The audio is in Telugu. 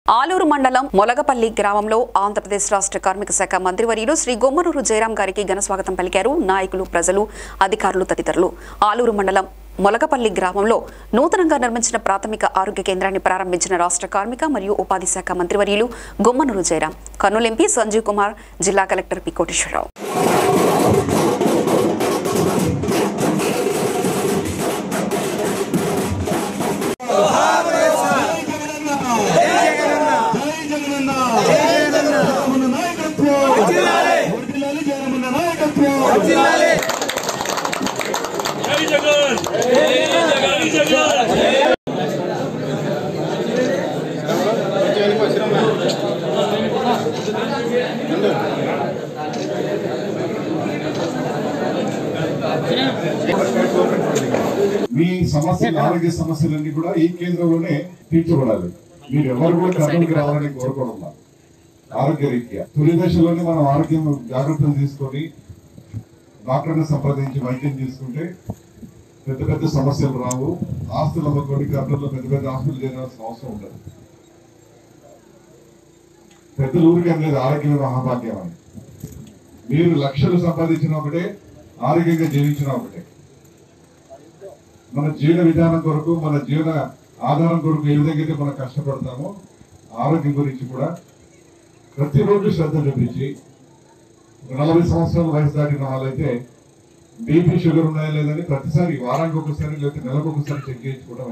ఆలూరు మండలం మొలగపల్లి గ్రామంలో ఆంధ్రప్రదేశ్ రాష్ట్ర కార్మిక శాఖ మంత్రివర్యులు శ్రీ గొమ్మనూరు జయరాం గారికి ఘన స్వాగతం పలికారు నాయకులు ప్రజలు అధికారులు తదితరులు ఆలూరు మండలం మొలగపల్లి గ్రామంలో నూతనంగా నిర్మించిన ప్రాథమిక ఆరోగ్య కేంద్రాన్ని ప్రారంభించిన రాష్ట్ర కార్మిక మరియు ఉపాధి శాఖ మంత్రివర్యులు గొమ్మనూరు జయరాం కర్నూలు ఎంపీ సంజీవ్ కుమార్ జిల్లా కలెక్టర్ పి కోటేశ్వరరావు జై జగనన్న జగనన్న నాయకత్వం వర్ధిల్లాలి జగనన్న నాయకత్వం జై జగన్ జై జగన్ మీ సమస్యలు ఆరోగ్య సమస్యలన్నీ కూడా ఈ కేంద్రంలోనే తీర్చబడాలి మీరు ఎవరు కూడా కర్నూలుకి రావాలని కోరుకోవడం ఆరోగ్య రీత్యా తొలి దశలోనే మనం ఆరోగ్యం జాగ్రత్తలు తీసుకొని డాక్టర్ని సంప్రదించి వైద్యం తీసుకుంటే పెద్ద పెద్ద సమస్యలు రావు ఆస్తులు అమ్ముకొని కర్నూలులో పెద్ద పెద్ద ఆస్తులు చేయాల్సిన అవసరం ఉండదు పెద్దల ఊరికి అనేది ఆరోగ్యమే మహాభాగ్యం అని మీరు లక్షలు సంపాదించిన ఒకటే ఆరోగ్యంగా జీవించిన ఒకటే మన జీవన విధానం కొరకు మన జీవన ఆధారం కొరకు ఏ విధంగా అయితే మనం కష్టపడతామో ఆరోగ్యం గురించి కూడా ప్రతిరోజు శ్రద్ధ చూపించి ఒక నలభై సంవత్సరాల వయసు దాటిన వాళ్ళైతే బీపీ షుగర్ ఉన్నాయా లేదని ప్రతిసారి వారానికి ఒకసారి లేకపోతే నెలకు ఒకసారి చెక్ చేయించుకోవడం